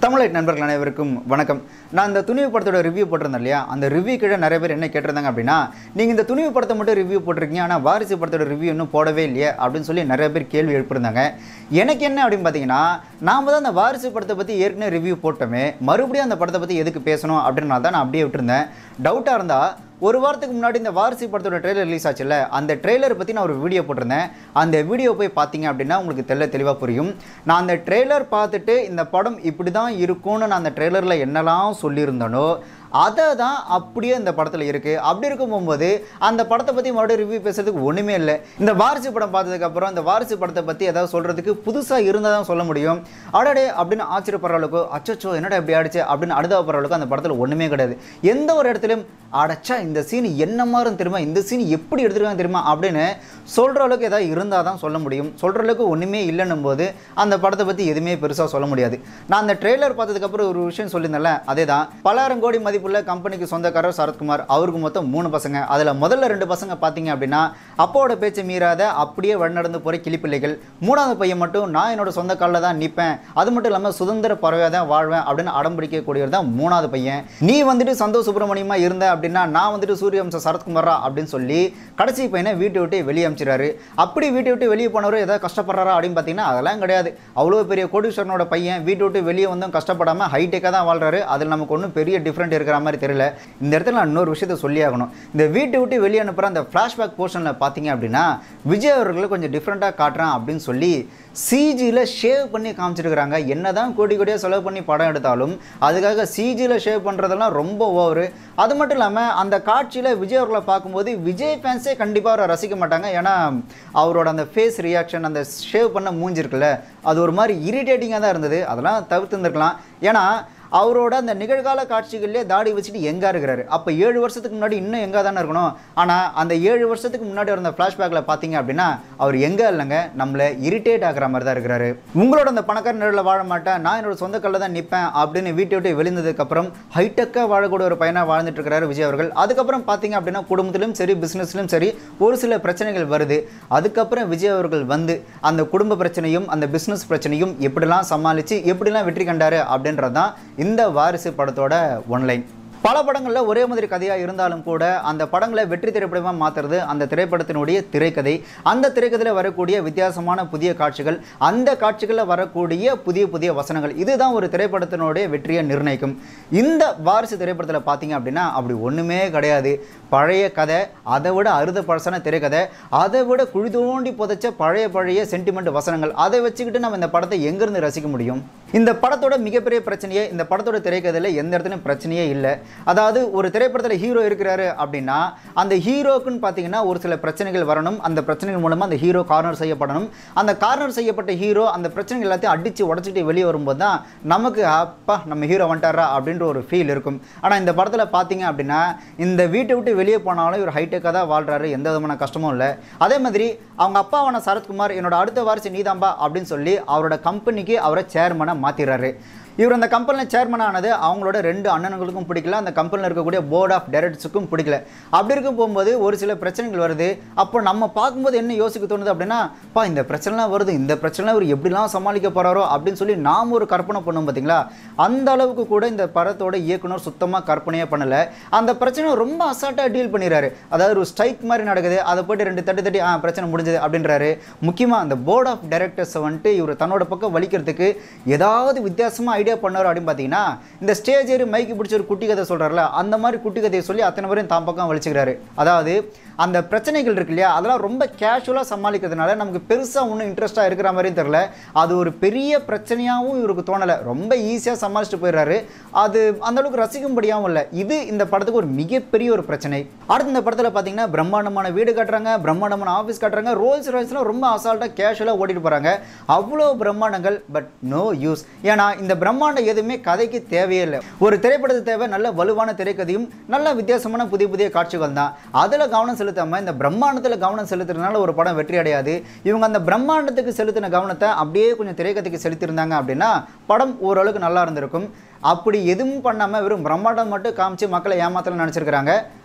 தமிழைட் நண்பர்கள் அனைவருக்கும் வணக்கம் நான் இந்த துணிவு படத்தோட ரிவ்யூ போட்டிருந்தேன் இல்லையா அந்த ரிவ்யூ கீழே நிறைய பேர் என்ன கேட்டிருந்தாங்க அப்படின்னா நீங்கள் இந்த துணிவு படத்தை மட்டும் ரிவ்யூ போட்டிருக்கீங்க ஆனால் வாரிசு படத்தோட ரிவ்யூ இன்னும் போடவே இல்லையே அப்படின்னு சொல்லி நிறைய பேர் கேள்வி எழுப்பியிருந்தாங்க எனக்கு என்ன அப்படின்னு பார்த்தீங்கன்னா நாம தான் அந்த வாரிசு படத்தை பற்றி ஏற்கனவே ரிவ்யூ போட்டோமே மறுபடியும் அந்த படத்தை பற்றி எதுக்கு பேசணும் அப்படின்னா தான் நான் அப்படியே விட்டுருந்தேன் டவுட்டாக இருந்தால் ஒரு வாரத்துக்கு முன்னாடி இந்த வாரிசு படத்தோட ட்ரெய்லர் ரிலீஸ் ஆச்சுல்ல அந்த ட்ரெய்லரை பற்றி நான் ஒரு வீடியோ போட்டிருந்தேன் அந்த வீடியோ போய் பார்த்தீங்க அப்படின்னா உங்களுக்கு தெல்ல தெளிவாக புரியும் நான் அந்த ட்ரெய்லர் பார்த்துட்டு இந்த படம் இப்படி தான் இருக்கும்னு நான் அந்த ட்ரெய்லரில் என்னெல்லாம் சொல்லியிருந்தேனோ அதை தான் அப்படியே இந்த படத்தில் இருக்குது அப்படி இருக்கும் போகும்போது அந்த படத்தை பற்றி மறுபடியும் ரிவ்யூ பேசுறதுக்கு ஒன்றுமே இல்லை இந்த வாரிசு படம் பார்த்ததுக்கப்புறம் இந்த வாரிசு படத்தை பற்றி ஏதாவது சொல்கிறதுக்கு புதுசாக இருந்தால் தான் சொல்ல முடியும் அடடே அப்படின்னு ஆச்சரியப்படுற அளவுக்கு அச்சச்சோ என்னடா இப்படி ஆயிடுச்சு அப்படின்னு அனுதாபப்படுற அளவுக்கு அந்த படத்தில் ஒன்றுமே கிடையாது எந்த ஒரு இடத்துலையும் அடச்சா இந்த சீன் என்ன மாதிரி தெரியுமா இந்த சீன் எப்படி எடுத்துருக்காங்க தெரியுமா அப்படின்னு சொல்கிற அளவுக்கு ஏதாவது இருந்தால் தான் சொல்ல முடியும் சொல்கிற அளவுக்கு ஒன்றுமே இல்லைன்னும் போது அந்த படத்தை பற்றி எதுவுமே பெருசாக சொல்ல முடியாது நான் அந்த ட்ரெய்லர் பார்த்ததுக்கப்புறம் ஒரு விஷயம் சொல்லியிருந்தேன்ல அதே தான் பலாயிரம் கோடி மதிப்புள்ள கம்பெனிக்கு சொந்தக்காரர் சரத்குமார் அவருக்கு மொத்தம் மூணு பசங்க அதில் முதல்ல ரெண்டு பசங்க பார்த்தீங்க அப்படின்னா அப்பாவோட பேச்சை மீறாத அப்படியே வழிநடந்து போகிற கிளிப்பிள்ளைகள் மூணாவது பையன் மட்டும் நான் என்னோட சொந்த காலில் தான் நிற்பேன் அது மட்டும் இல்லாமல் சுதந்திர பறவையாக தான் வாழ்வேன் அப்படின்னு அடம் பிடிக்கக்கூடியவர் தான் மூணாவது பையன் நீ வந்துட்டு சந்தோஷ் சுப்பிரமணியமா இருந்த அப்படின்னா நான் வந்துட்டு சூரியவம்ச சரத்குமாரா அப்படின்னு சொல்லி கடைசி பையனை வீட்டை விட்டு வெளியே அமிச்சிடாரு அப்படி வீட்டை விட்டு வெளியே போனவர் ஏதாவது கஷ்டப்படுறாரா அப்படின்னு பார்த்தீங்கன்னா அதெல்லாம் கிடையாது அவ்வளோ பெரிய கோடீஸ்வரனோட பையன் வீட்டை விட்டு வெளியே வந்தும் கஷ்டப்படாமல் ஹைடெக்காக தான் வாழ்றாரு அதில் நமக்கு ஒன்றும் பெரிய டிஃப்ரெண்ட் இருக்கிற மாதிரி தெரியல இந்த இடத்துல நான் இன்னொரு விஷயத்த சொல்லி ஆகணும் இந்த வீட்டை விட்டு வெளியே அனுப்புகிற அந்த ஃப்ளாஷ்பேக் போர்ஷனில் பார்த்தீங்க அப்படின்னா விஜய் அவர்களை கொஞ்சம் டிஃப்ரெண்ட்டாக காட்டுறான் அப்படின்னு சொல்லி சிஜியில் ஷேவ் பண்ணி காமிச்சிருக்கிறாங்க என்ன தான் கோடி கோடியாக செலவு பண்ணி படம் எடுத்தாலும் அதுக்காக சிஜியில் ஷேவ் பண்ணுறதெல்லாம் ரொம்ப ஓவரு அது மட்டும் இல்லாமல் அந்த காட்சியில் விஜய் அவர்களை பார்க்கும்போது விஜய் ஃபேன்ஸே கண்டிப்பாக அவரை ரசிக்க மாட்டாங்க ஏன்னா அவரோட அந்த ஃபேஸ் ரியாக்ஷன் அந்த ஷேவ் பண்ண மூஞ்சி இருக்குல்ல அது ஒரு மாதிரி இரிட்டேட்டிங்காக தான் இருந்தது அதெல்லாம் தவிர்த்து இருந்திருக்கலாம் ஏன்னா அவரோட அந்த நிகழ்கால காட்சிகள்லேயே தாடி வச்சுட்டு எங்கே இருக்கிறாரு அப்போ ஏழு வருஷத்துக்கு முன்னாடி இன்னும் எங்கே தானே இருக்கணும் ஆனால் அந்த ஏழு வருஷத்துக்கு முன்னாடி இருந்த ஃப்ளாஷ்பேக்கில் பார்த்தீங்க அப்படின்னா அவர் எங்கே இல்லைங்க நம்மளை இரிட்டேட் ஆகிற மாதிரி தான் இருக்கிறாரு உங்களோட அந்த பணக்கார நிழலில் வாழ மாட்டேன் நான் என்னோட சொந்த கல்ல தான் நிற்பேன் அப்படின்னு வீட்டை விட்டு வெளிந்ததுக்கப்புறம் ஹைடெக்காக வாழக்கூடிய ஒரு பையனாக வாழ்ந்துட்டு இருக்கிறாரு விஜய் அவர்கள் அதுக்கப்புறம் பார்த்தீங்க அப்படின்னா குடும்பத்திலும் சரி பிஸ்னஸ்லையும் சரி ஒரு சில பிரச்சனைகள் வருது அதுக்கப்புறம் விஜய் அவர்கள் வந்து அந்த குடும்ப பிரச்சனையும் அந்த பிஸ்னஸ் பிரச்சனையும் எப்படிலாம் சமாளித்து எப்படிலாம் வெற்றி கண்டாரு அப்படின்றது தான் இந்த வாரிசு படத்தோட ஒன்லைன் பல படங்களில் ஒரே மாதிரி கதையாக இருந்தாலும் கூட அந்த படங்களை வெற்றி திரைப்படமாக மாற்றுறது அந்த திரைப்படத்தினுடைய திரைக்கதை அந்த திரைக்கதையில் வரக்கூடிய வித்தியாசமான புதிய காட்சிகள் அந்த காட்சிகளில் வரக்கூடிய புதிய புதிய வசனங்கள் இதுதான் ஒரு திரைப்படத்தினுடைய வெற்றியை நிர்ணயிக்கும் இந்த வாரிசு திரைப்படத்தில் பார்த்தீங்க அப்படின்னா அப்படி ஒன்றுமே கிடையாது பழைய கதை அதை விட அறுத பழசான திரைக்கதை அதை விட குழி தோண்டி புதைச்ச பழைய பழைய சென்டிமெண்ட் வசனங்கள் அதை வச்சுக்கிட்டு நம்ம இந்த படத்தை எங்கேருந்து ரசிக்க முடியும் இந்த படத்தோட மிகப்பெரிய பிரச்சனையே இந்த படத்தோட திரைக்கதையில் எந்த இடத்துலையும் பிரச்சனையே இல்லை அதாவது ஒரு திரைப்படத்தில் ஹீரோ இருக்கிறாரு அப்படின்னா அந்த ஹீரோக்குன்னு பார்த்தீங்கன்னா ஒரு சில பிரச்சனைகள் வரணும் அந்த பிரச்சனைகள் மூலமாக அந்த ஹீரோ கார்னர் செய்யப்படணும் அந்த கார்னர் செய்யப்பட்ட ஹீரோ அந்த பிரச்சனைகள் எல்லாத்தையும் அடித்து உடச்சிட்டு வெளியே வரும்போது தான் நமக்கு அப்பா நம்ம ஹீரோ வந்துட்டாரா அப்படின்ற ஒரு ஃபீல் இருக்கும் ஆனால் இந்த படத்தில் பார்த்தீங்க அப்படின்னா இந்த வீட்டை விட்டு வெளியே போனாலும் இவர் ஹைடெக்காக தான் வாழ்றாரு எந்த விதமான கஷ்டமும் இல்லை அதே மாதிரி அவங்க அப்பாவான சரத்குமார் என்னோட அடுத்த வாரிசு நீதாம்பா அப்படின்னு சொல்லி அவரோட கம்பெனிக்கு அவரை சேர்மனாக மாற்றிடுறாரு இவர் அந்த கம்பெனியில் சேர்மன் ஆனது அவங்களோட ரெண்டு அண்ணனுங்களுக்கும் பிடிக்கல அந்த கம்பெனியில் இருக்கக்கூடிய போர்ட் ஆஃப் டைரக்டர்ஸுக்கும் பிடிக்கல அப்படி இருக்கும் போகும்போது ஒரு சில பிரச்சனைகள் வருது அப்போ நம்ம பார்க்கும்போது என்ன யோசிக்க தோணுது அப்படின்னா பா இந்த பிரச்சனைலாம் வருது இந்த பிரச்சனை இவர் எப்படிலாம் சமாளிக்க போகிறாரோ அப்படின்னு சொல்லி நாம் ஒரு கற்பனை பண்ணோம் பார்த்தீங்களா அந்த அளவுக்கு கூட இந்த படத்தோட இயக்குனர் சுத்தமாக கற்பனையே பண்ணலை அந்த பிரச்சனை ரொம்ப அசால்ட்டாக டீல் பண்ணிடுறாரு அதாவது ஒரு ஸ்ட்ரைக் மாதிரி நடக்குது அதை போய்ட்டு ரெண்டு தட்டி தட்டி ஆ பிரச்சனை முடிஞ்சது அப்படின்றாரு முக்கியமாக அந்த போர்ட் ஆஃப் டைரக்டர்ஸை வந்துட்டு இவர் தன்னோட பக்கம் வலிக்கிறதுக்கு ஏதாவது வித்தியாசமாக ஐடியா பண்ணார் அப்படின்னு பார்த்தீங்கன்னா இந்த ஸ்டேஜ் ஏறி மைக்கு பிடிச்ச ஒரு குட்டி கதை சொல்கிறார்ல அந்த மாதிரி குட்டி கதையை சொல்லி அத்தனை பேரையும் தான் பக்கம் வலிச்சுக்கிறாரு அதாவது அந்த பிரச்சனைகள் இருக்கு இல்லையா அதெல்லாம் ரொம்ப கேஷுவலாக சமாளிக்கிறதுனால நமக்கு பெருசாக ஒன்றும் இன்ட்ரெஸ்ட்டாக இருக்கிற மாதிரியும் தெரில அது ஒரு பெரிய பிரச்சனையாகவும் இவருக்கு தோணலை ரொம்ப ஈஸியாக சமாளிச்சுட்டு போயிடுறாரு அது அந்த அளவுக்கு ரசிக்கும்படியாகவும் இல்லை இது இந்த படத்துக்கு ஒரு மிகப்பெரிய ஒரு பிரச்சனை அடுத்து இந்த படத்தில் பார்த்தீங்கன்னா பிரம்மாண்டமான வீடு கட்டுறாங்க பிரம்மாண்டமான ஆஃபீஸ் கட்டுறாங்க ரோல்ஸ் ராய்ஸ்லாம் ரொம்ப அசால்ட்டாக கேஷுவலாக ஓட்டிட்டு போகிறாங்க அவ்வளோ பிரம்மாண்டங்கள் பட் நோ யூஸ் ஏன்னா இந்த பிரம்மாண்டம் எதுவுமே கதைக்கு தேவையே இல்லை ஒரு திரைப்படத்துக்கு தேவை நல்ல வலுவான திரைக்கதையும் நல்ல வித்தியாசமான புதிய புதிய காட்சிகள் தான் அதில் கவனம் செலுத்தாமல் இந்த பிரம்மாண்டத்தில் கவனம் செலுத்துறதுனால ஒரு படம் வெற்றி அடையாது இவங்க அந்த பிரம்மாண்டத்துக்கு செலுத்தின கவனத்தை அப்படியே கொஞ்சம் திரைக்கதைக்கு செலுத்தியிருந்தாங்க அப்படின்னா படம் ஓரளவுக்கு நல்லா இருந்திருக்கும் அப்படி எதுவும் பண்ணாமல் வெறும் பிரம்மாண்டம் மட்டும் காமிச்சு மக்களை ஏமாத்தலாம் நினச்சிருக்கிறாங்க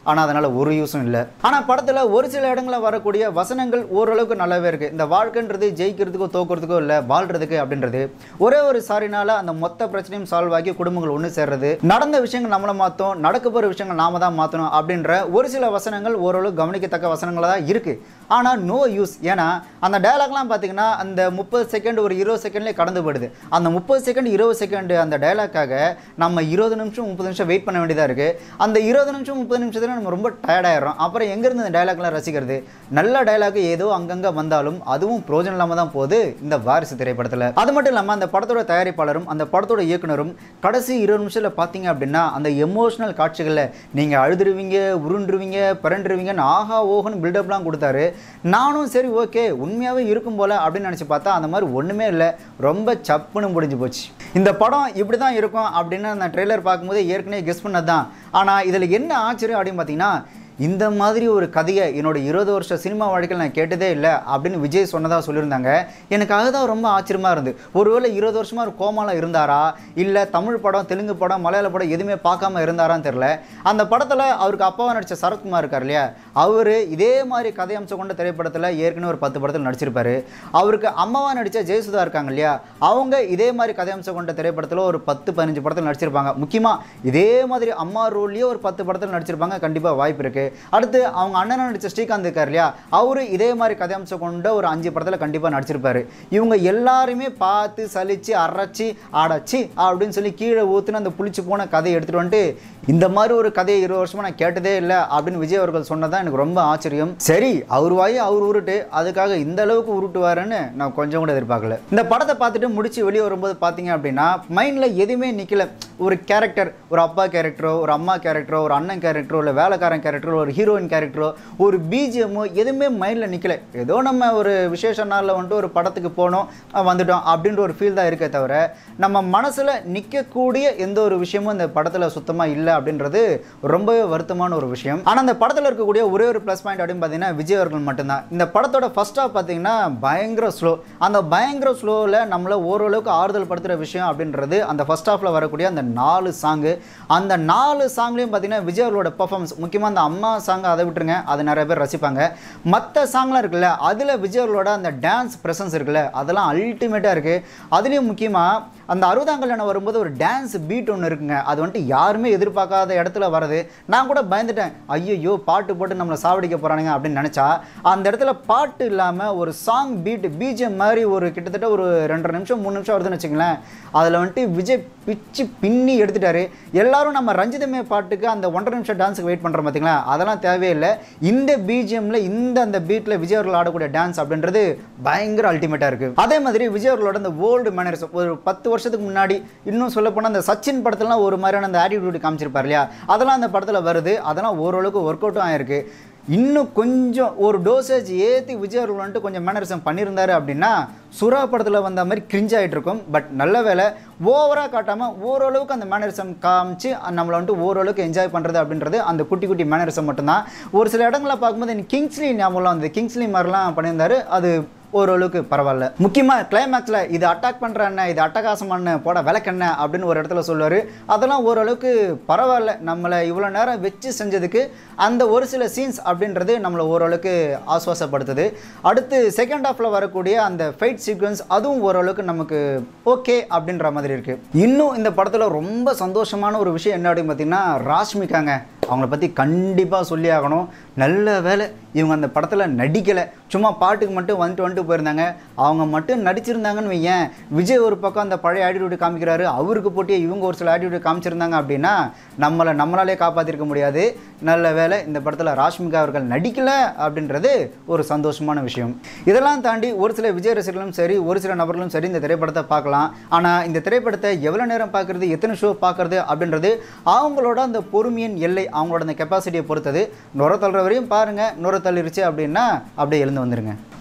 ஆனால் அதனால் ஒரு யூஸும் இல்லை ஆனால் படத்தில் ஒரு சில இடங்களில் வரக்கூடிய வசனங்கள் ஓரளவுக்கு நல்லாவே இருக்குது இந்த வாழ்க்கைன்றது ஜெயிக்கிறதுக்கோ தோக்கிறதுக்கோ இல்லை வாழ்றதுக்கு அப்படின்றது ஒரே ஒரு சாரினால அந்த மொத்த பிரச்சனையும் சால்வ் ஆகி குடும்பங்கள் ஒன்று சேர்றது நடந்த விஷயங்கள் நம்மளை மாற்றும் நடக்க போகிற விஷயங்கள் நாம தான் மாற்றணும் அப்படின்ற ஒரு சில வசனங்கள் ஓரளவு கவனிக்கத்தக்க வசனங்களாக தான் இருக்குது ஆனால் நோ யூஸ் ஏன்னா அந்த டயலாக்லாம் பார்த்தீங்கன்னா அந்த முப்பது செகண்ட் ஒரு இருபது செகண்ட்லேயே கடந்து போயிடுது அந்த முப்பது செகண்ட் இருபது செகண்ட் அந்த டயலாக்காக நம்ம இருபது நிமிஷம் முப்பது நிமிஷம் வெயிட் பண்ண வேண்டியதாக இருக்குது அந்த இருபது நிமிஷம் முப்பது நிமிஷத்தில் நம்ம ரொம்ப டயர்டாயிடுறோம் அப்புறம் எங்கேருந்து அந்த டயலாக்லாம் ரசிக்கிறது நல்ல டயலாக் ஏதோ அங்கங்கே வந்தாலும் அதுவும் பிரோஜனம் இல்லாமல் தான் போகுது இந்த வாரிசு திரைப்படத்தில் அது மட்டும் இல்லாமல் அந்த படத்தோட தயாரிப்பாளரும் அந்த படத்தோட இயக்குனரும் கடைசி இருபது நிமிஷத்தில் பார்த்தீங்க அப்படின்னா அந்த எமோஷனல் காட்சிகளில் நீங்கள் அழுதுருவீங்க உருண்டுருவீங்க பிறண்டுருவீங்கன்னு ஆஹா ஓஹன்னு பில்டப்லாம் கொடுத்தாரு நானும் சரி ஓகே உண்மையாகவே இருக்கும் போல அப்படின்னு நினச்சி பார்த்தா அந்த மாதிரி ஒன்றுமே இல்லை ரொம்ப சப்புன்னு முடிஞ்சு போச்சு இந்த படம் இப்படி தான் இருக்கும் அப்படின்னு அந்த ட்ரெய்லர் பார்க்கும்போது ஏற்கனவே கெஸ் பண்ணது தான் ஆனால் இதில் என்ன ஆச்சரியம் அப்படின்னு பார்த்தீங்கன்னா இந்த மாதிரி ஒரு கதையை என்னோட இருபது வருஷ சினிமா வாழ்க்கையில் நான் கேட்டதே இல்லை அப்படின்னு விஜய் சொன்னதாக சொல்லியிருந்தாங்க எனக்கு அதுதான் ரொம்ப ஆச்சரியமாக இருந்து ஒருவேளை இருபது வருஷமாக ஒரு கோமால இருந்தாரா இல்லை தமிழ் படம் தெலுங்கு படம் மலையாள படம் எதுவுமே பார்க்காம இருந்தாரான்னு தெரில அந்த படத்தில் அவருக்கு அப்பாவை நடித்த சரத்குமார் இருக்கார் இல்லையா அவர் இதே மாதிரி கதையம்சம் கொண்ட திரைப்படத்தில் ஏற்கனவே ஒரு பத்து படத்தில் நடிச்சிருப்பாரு அவருக்கு அம்மாவா நடித்த ஜெயசுதா இருக்காங்க இல்லையா அவங்க இதே மாதிரி கதையம்சம் கொண்ட திரைப்படத்தில் ஒரு பத்து பதினஞ்சு படத்தில் நடிச்சிருப்பாங்க முக்கியமாக இதே மாதிரி அம்மா ரோல்லையே ஒரு பத்து படத்தில் நடிச்சிருப்பாங்க கண்டிப்பாக வாய்ப்பு இருக்குது அடுத்து அவங்க அண்ணன் நடித்த ஸ்ரீகாந்த் இருக்கார் இல்லையா அவரு இதே மாதிரி கதையம்சம் கொண்ட ஒரு அஞ்சு படத்தில் கண்டிப்பாக நடிச்சிருப்பாரு இவங்க எல்லாருமே பார்த்து சலிச்சு அரைச்சி அடைச்சி அப்படின்னு சொல்லி கீழே ஊற்றுன்னு அந்த புளிச்சு போன கதையை எடுத்துகிட்டு வந்துட்டு இந்த மாதிரி ஒரு கதையை இருபது வருஷமா நான் கேட்டதே இல்லை அப்படின்னு விஜய் அவர்கள் சொன்னதான் எனக்கு ரொம்ப ஆச்சரியம் சரி அவர் வாய் அவர் உருட்டு அதுக்காக இந்த அளவுக்கு உருட்டுவாருன்னு நான் கொஞ்சம் கூட எதிர்பார்க்கல இந்த படத்தை பார்த்துட்டு முடிச்சு வெளியே வரும்போது பார்த்தீங்க அப்படின்னா மைண்டில் எதுவுமே நிற்கல ஒரு கேரக்டர் ஒரு அப்பா கேரக்டரோ ஒரு அம்மா கேரக்டரோ ஒரு அண்ணன் கேரக்டரோ இல்லை வேலைக்காரன் கேரக்டரோ ஒரு ஹீரோயின் கேரக்டரோ ஒரு பிஜிஎம்மோ எதுவுமே மைண்டில் நிற்கல ஏதோ நம்ம ஒரு விசேஷ நாளில் வந்துட்டு ஒரு படத்துக்கு போனோம் அஹ் வந்துட்டோம் அப்படின்ற ஒரு ஃபீல் தான் இருக்கே தவிர நம்ம மனசில் நிற்கக்கூடிய எந்த ஒரு விஷயமும் இந்த படத்தில் சுத்தமாக இல்லை அப்படின்றது ரொம்பவே வருத்தமான ஒரு விஷயம் ஆனால் அந்த படத்தில் இருக்கக்கூடிய ஒரே ஒரு ப்ளஸ் பாயிண்ட் அப்படின்னு பார்த்தீங்கன்னா விஜய் அவர்கள் மட்டும்தான் இந்த படத்தோட ஃபர்ஸ்ட் ஹாஃப் பார்த்தீங்கன்னா பயங்கர ஸ்லோ அந்த பயங்கர ஸ்லோவில் நம்மளை ஓரளவுக்கு ஆறுதல் படுத்துகிற விஷயம் அப்படின்றது அந்த ஃபர்ஸ்ட் ஹாஃபில் வரக்கூடிய அந்த நாலு சாங்கு அந்த நாலு சாங்லேயும் பார்த்தீங்கன்னா விஜய் அவர்களோட பர்ஃபார்மன்ஸ் முக்கியமாக அந்த அம்மா சாங் அதை விட்டுருங்க அது நிறைய பேர் ரசிப்பாங்க மற்ற சாங்லாம் இருக்குல்ல அதில் விஜய் அவர்களோட அந்த டான்ஸ் ப்ரெசன்ஸ் இருக்குல்ல அதெல்லாம் அல்டிமேட்டாக இருக்குது அதுலேயும் முக்கியமாக அந்த அறுபதாம் கல்யாணம் வரும்போது ஒரு டான்ஸ் பீட் ஒன்று இருக்குங்க அது வந்துட்டு யாருமே எதிர்பார்க்காத இடத்துல வருது நான் கூட பயந்துட்டேன் ஐயோ பாட்டு போட்டு நம்மளை சாவடிக்க போகிறானுங்க அப்படின்னு நினச்சா அந்த இடத்துல பாட்டு இல்லாமல் ஒரு சாங் பீட் பிஜிஎம் மாதிரி ஒரு கிட்டத்தட்ட ஒரு ரெண்டரை நிமிஷம் மூணு நிமிஷம் வருதுன்னு வச்சுங்களேன் அதில் வந்துட்டு விஜய் பிச்சு பின்னி எடுத்துட்டாரு எல்லாரும் நம்ம ரஞ்சிதமே பாட்டுக்கு அந்த ஒன்றரை நிமிஷம் டான்ஸுக்கு வெயிட் பண்ணுறோம் பார்த்தீங்களா அதெல்லாம் தேவையில்லை இந்த பிஜிஎம்ல இந்த அந்த பீட்டில் விஜய் அவர்கள் ஆடக்கூடிய டான்ஸ் அப்படின்றது பயங்கர அல்டிமேட்டாக இருக்குது அதே மாதிரி விஜய் அவர்களோட அந்த ஓல்டு மேனர்ஸ் ஒரு பத்து வருஷத்துக்கு முன்னாடி இன்னும் சொல்ல போனால் அந்த சச்சின் படத்துலலாம் ஒரு மாதிரியான அந்த ஆட்டிடியூட் காமிச்சிருப்பார் இல்லையா அதெல்லாம் அந்த படத்தில் வருது அதெல்லாம் ஓரளவுக்கு ஒர்க் அவுட்டும் ஆயிருக்கு இன்னும் கொஞ்சம் ஒரு டோசேஜ் ஏற்றி விஜய் அவர்கள் வந்துட்டு கொஞ்சம் மேனரிசம் பண்ணியிருந்தாரு அப்படின்னா சுறா படத்தில் வந்த மாதிரி கிரிஞ்ச் ஆகிட்டு இருக்கும் பட் நல்ல வேலை ஓவராக காட்டாமல் ஓரளவுக்கு அந்த மேனரிசம் காமிச்சு நம்மளை வந்துட்டு ஓரளவுக்கு என்ஜாய் பண்ணுறது அப்படின்றது அந்த குட்டி குட்டி மேனரிசம் மட்டும்தான் ஒரு சில இடங்களை பார்க்கும்போது எனக்கு கிங்ஸ்லி ஞாபகம் அந்த கிங்ஸ்லி மாதிரிலாம் பண்ணியிருந்தாரு அது ஓரளவுக்கு பரவாயில்ல முக்கியமாக கிளைமேக்ஸில் இது அட்டாக் பண்ணுற அண்ணன் இது அட்டகாசமான போட விளக்கண்ண அப்படின்னு ஒரு இடத்துல சொல்லுவார் அதெல்லாம் ஓரளவுக்கு பரவாயில்ல நம்மளை இவ்வளோ நேரம் வச்சு செஞ்சதுக்கு அந்த ஒரு சில சீன்ஸ் அப்படின்றது நம்மளை ஓரளவுக்கு ஆசுவாசப்படுத்துது அடுத்து செகண்ட் ஹாஃபில் வரக்கூடிய அந்த ஃபைட் சீக்வன்ஸ் அதுவும் ஓரளவுக்கு நமக்கு ஓகே அப்படின்ற மாதிரி இருக்குது இன்னும் இந்த படத்தில் ரொம்ப சந்தோஷமான ஒரு விஷயம் என்ன அப்படின்னு பார்த்தீங்கன்னா ராஷ்மிகாங்க அவங்கள பற்றி கண்டிப்பாக சொல்லி ஆகணும் நல்ல வேலை இவங்க அந்த படத்தில் நடிக்கலை சும்மா பாட்டுக்கு மட்டும் வந்துட்டு வந்துட்டு போயிருந்தாங்க அவங்க மட்டும் நடிச்சிருந்தாங்கன்னு வையேன் விஜய் ஒரு பக்கம் அந்த பழைய ஆட்டிடியூட் காமிக்கிறாரு அவருக்கு போட்டியே இவங்க ஒரு சில ஆட்டிடியூட் காமிச்சிருந்தாங்க அப்படின்னா நம்மளை நம்மளாலே காப்பாற்றிருக்க முடியாது நல்ல வேலை இந்த படத்தில் ராஷ்மிகா அவர்கள் நடிக்கலை அப்படின்றது ஒரு சந்தோஷமான விஷயம் இதெல்லாம் தாண்டி ஒரு சில விஜய் ரசிகர்களும் சரி ஒரு சில நபர்களும் சரி இந்த திரைப்படத்தை பார்க்கலாம் ஆனால் இந்த திரைப்படத்தை எவ்வளோ நேரம் பார்க்குறது எத்தனை ஷோ பார்க்குறது அப்படின்றது அவங்களோட அந்த பொறுமையின் எல்லை அவங்களோட அந்த கெப்பாசிட்டியை பொறுத்தது நுர தள்ளுற வரையும் பாருங்கள் நுர தள்ளிருச்சு அப்படின்னா அப்படியே எழுந்து வந்துருங்க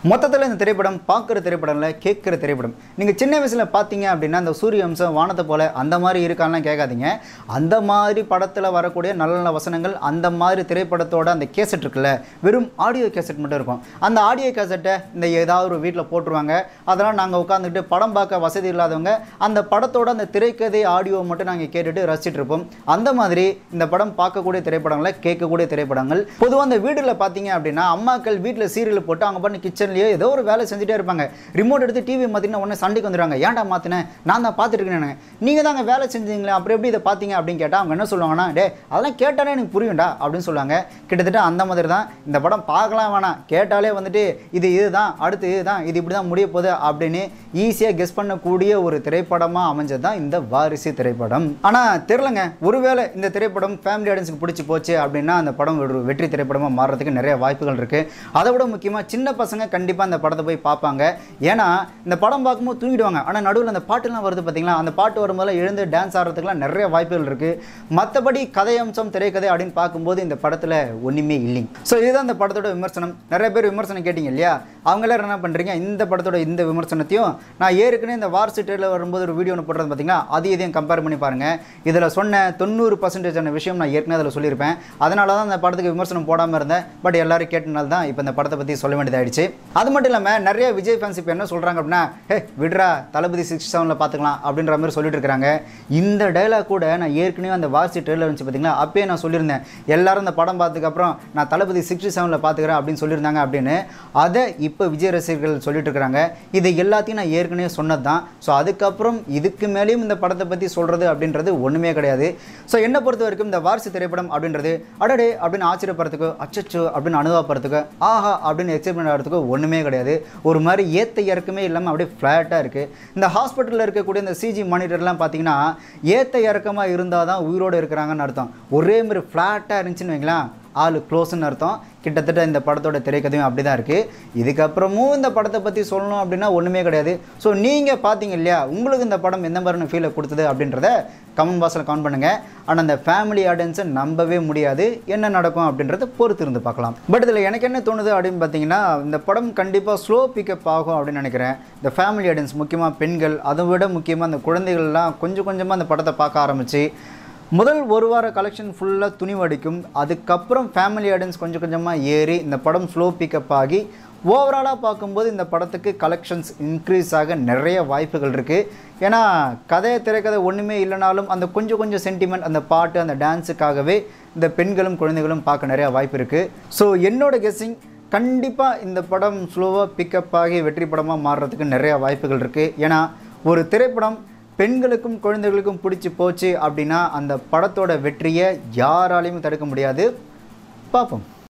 மொத்தத்தில் இந்த திரைப்படம் பார்க்குற திரைப்படம்ல கேட்குற திரைப்படம் நீங்கள் சின்ன வயசில் பார்த்தீங்க அப்படின்னா அந்த சூரிய வம்சம் வானத்தை போல அந்த மாதிரி இருக்கான்லாம் கேட்காதீங்க அந்த மாதிரி படத்தில் வரக்கூடிய நல்ல நல்ல வசனங்கள் அந்த மாதிரி திரைப்படத்தோட அந்த கேசட் இருக்குல்ல வெறும் ஆடியோ கேசட் மட்டும் இருக்கும் அந்த ஆடியோ கேசட்டை இந்த ஏதாவது ஒரு வீட்டில் போட்டுருவாங்க அதெல்லாம் நாங்கள் உட்காந்துக்கிட்டு படம் பார்க்க வசதி இல்லாதவங்க அந்த படத்தோட அந்த திரைக்கதை ஆடியோ மட்டும் நாங்கள் கேட்டுட்டு ரசிச்சிட்டு இருப்போம் அந்த மாதிரி இந்த படம் பார்க்கக்கூடிய திரைப்படங்களை கேட்கக்கூடிய திரைப்படங்கள் பொதுவாக அந்த வீட்டில் பார்த்தீங்க அப்படின்னா அம்மாக்கள் வீட்டில் சீரியல் போட்டு அவங்க பண்ணி கிச்சன்லேயே ஏதோ ஒரு வேலை செஞ்சுட்டே இருப்பாங்க ரிமோட் எடுத்து டிவி மாற்றினா உடனே சண்டைக்கு வந்துடுவாங்க ஏன்டா மாற்றினேன் நான் தான் பார்த்துட்டு இருக்கேன் நீங்கள் தாங்க வேலை செஞ்சீங்களே அப்புறம் எப்படி இதை பார்த்தீங்க அப்படின்னு கேட்டால் அவங்க என்ன சொல்லுவாங்கன்னா டே அதெல்லாம் கேட்டாலே எனக்கு புரியும்டா அப்படின்னு சொல்லுவாங்க கிட்டத்தட்ட அந்த மாதிரி தான் இந்த படம் பார்க்கலாம் வேணாம் கேட்டாலே வந்துட்டு இது இதுதான் அடுத்து இதுதான் இது இப்படி தான் முடிய போகுது அப்படின்னு ஈஸியாக கெஸ் பண்ணக்கூடிய ஒரு திரைப்படமாக அமைஞ்சது தான் இந்த வாரிசு திரைப்படம் ஆனால் தெரிலங்க ஒருவேளை இந்த திரைப்படம் ஃபேமிலி ஆடியன்ஸுக்கு பிடிச்சி போச்சு அப்படின்னா அந்த படம் ஒரு வெற்றி திரைப்படமாக மாறுறதுக்கு நிறைய வாய்ப்புகள் இருக்குது அதை விட முக்கியமாக சின்ன பசங்க கண்டிப்பாக அந்த படத்தை போய் பார்ப்பாங்க ஏன்னா இந்த படம் பார்க்கும்போது தூங்கிடுவாங்க ஆனால் நடுவில் அந்த பாட்டுலாம் வருது பார்த்தீங்களா அந்த பாட்டு வரும்போது எழுந்து டான்ஸ் ஆடுறதுக்குலாம் நிறைய வாய்ப்புகள் இருக்குது மற்றபடி கதை அம்சம் திரைக்கதை அப்படின்னு பார்க்கும்போது இந்த படத்தில் ஒன்றுமே இல்லைங்க ஸோ இதுதான் இந்த படத்தோட விமர்சனம் நிறைய பேர் விமர்சனம் கேட்டிங்க இல்லையா அவங்க எல்லாரும் என்ன பண்ணுறீங்க இந்த படத்தோட இந்த விமர்சனத்தையும் நான் ஏற்கனவே இந்த வார்ஸ் ட்ரெயிலர் வரும்போது ஒரு வீடியோ ஒன்று போடுறது பார்த்தீங்கன்னா அது இதையும் கம்பேர் பண்ணி பாருங்கள் இதில் சொன்ன தொண்ணூறு பர்சன்டேஜான விஷயம் நான் ஏற்கனவே அதில் சொல்லியிருப்பேன் அதனால தான் அந்த படத்துக்கு விமர்சனம் போடாமல் இருந்தேன் பட் எல்லாரும் கேட்டனால தான் இப்போ இந்த படத்தை பற்றி சொல்ல வேண்டியதாயிடுச்சு அது மட்டும் இல்லாமல் நிறைய விஜய் ஃபேன்ஸ் இப்போ என்ன சொல்கிறாங்க அப்படின்னா ஹே விட்ரா தளபதி சிக்ஸ் செவனில் பார்த்துக்கலாம் அப்படின்ற மாதிரி சொல்லிட்டு இருக்காங்க இந்த டைலாக் கூட நான் ஏற்கனவே அந்த வார்சி ட்ரெயிலர் இருந்துச்சு பார்த்தீங்களா அப்பயே நான் சொல்லியிருந்தேன் எல்லாரும் இந்த படம் பார்த்ததுக்கப்புறம் நான் தளபதி சிக்ஸ்டி செவனில் பார்த்துக்கிறேன் அப்படின்னு சொல்லியிருந்தாங்க அப்படின்னு அதை இப்போ விஜய் ரசிகர்கள் சொல்லிட்டு இருக்கிறாங்க இதை எல்லாத்தையும் நான் ஏற்கனவே சொன்னது தான் ஸோ அதுக்கப்புறம் இதுக்கு மேலேயும் இந்த படத்தை பற்றி சொல்கிறது அப்படின்றது ஒன்றுமே கிடையாது ஸோ என்னை பொறுத்த வரைக்கும் இந்த வாரிசு திரைப்படம் அப்படின்றது அடடே அப்படின்னு ஆச்சரியப்படுறதுக்கோ அச்சச்சோ அப்படின்னு அனுபவப்படுறதுக்கோ ஆஹா அப்படின்னு எக்ஸைட்மெண்ட் ஆகிறதுக்கோ ஒன்றுமே கிடையாது ஒரு மாதிரி ஏத்த இறக்கமே இல்லாமல் அப்படியே ஃப்ளாட்டாக இருக்குது இந்த ஹாஸ்பிட்டலில் இருக்கக்கூடிய இந்த சிஜி மானிட்டர்லாம் பார்த்தீங்கன்னா ஏத்த இறக்கமாக இருந்தால் தான் உயிரோடு இருக்கிறாங்கன்னு அர்த்தம் ஒரே மாதிரி ஃப்ளாட்டாக இருந்துச்சுன்னு வைங்களேன் ஆள் க்ளோஸ்னு அர்த்தம் கிட்டத்தட்ட இந்த படத்தோட திரைக்கதையும் அப்படி தான் இருக்குது இதுக்கப்புறமும் இந்த படத்தை பற்றி சொல்லணும் அப்படின்னா ஒன்றுமே கிடையாது ஸோ நீங்கள் பார்த்தீங்க இல்லையா உங்களுக்கு இந்த படம் எந்த மாதிரியான ஃபீலை கொடுத்தது அப்படின்றத கமெண்ட் பாக்ஸில் கமெண்ட் பண்ணுங்கள் ஆனால் அந்த ஃபேமிலி ஆடியன்ஸை நம்பவே முடியாது என்ன நடக்கும் அப்படின்றத பொறுத்து இருந்து பார்க்கலாம் பட் இதில் எனக்கு என்ன தோணுது அப்படின்னு பார்த்தீங்கன்னா இந்த படம் கண்டிப்பாக ஸ்லோ பிக்கப் ஆகும் அப்படின்னு நினைக்கிறேன் இந்த ஃபேமிலி ஆடியன்ஸ் முக்கியமாக பெண்கள் அதை விட முக்கியமாக அந்த குழந்தைகள்லாம் கொஞ்சம் கொஞ்சமாக அந்த படத்தை பார்க்க ஆரம்பித்து முதல் ஒரு வார கலெக்ஷன் ஃபுல்லாக துணிவடிக்கும் அதுக்கப்புறம் ஃபேமிலி ஆடியன்ஸ் கொஞ்சம் கொஞ்சமாக ஏறி இந்த படம் ஸ்லோ பிக்கப் ஆகி ஓவராலாக பார்க்கும்போது இந்த படத்துக்கு கலெக்ஷன்ஸ் இன்க்ரீஸ் ஆக நிறைய வாய்ப்புகள் இருக்குது ஏன்னா கதை திரைக்கதை ஒன்றுமே இல்லைனாலும் அந்த கொஞ்சம் கொஞ்சம் சென்டிமெண்ட் அந்த பாட்டு அந்த டான்ஸுக்காகவே இந்த பெண்களும் குழந்தைகளும் பார்க்க நிறைய வாய்ப்பு இருக்குது ஸோ என்னோட கெஸ்ஸிங் கண்டிப்பாக இந்த படம் ஸ்லோவாக பிக்கப் ஆகி வெற்றி படமாக மாறுறதுக்கு நிறைய வாய்ப்புகள் இருக்குது ஏன்னா ஒரு திரைப்படம் பெண்களுக்கும் குழந்தைகளுக்கும் பிடிச்சி போச்சு அப்படின்னா அந்த படத்தோட வெற்றியை யாராலையும் தடுக்க முடியாது பார்ப்போம்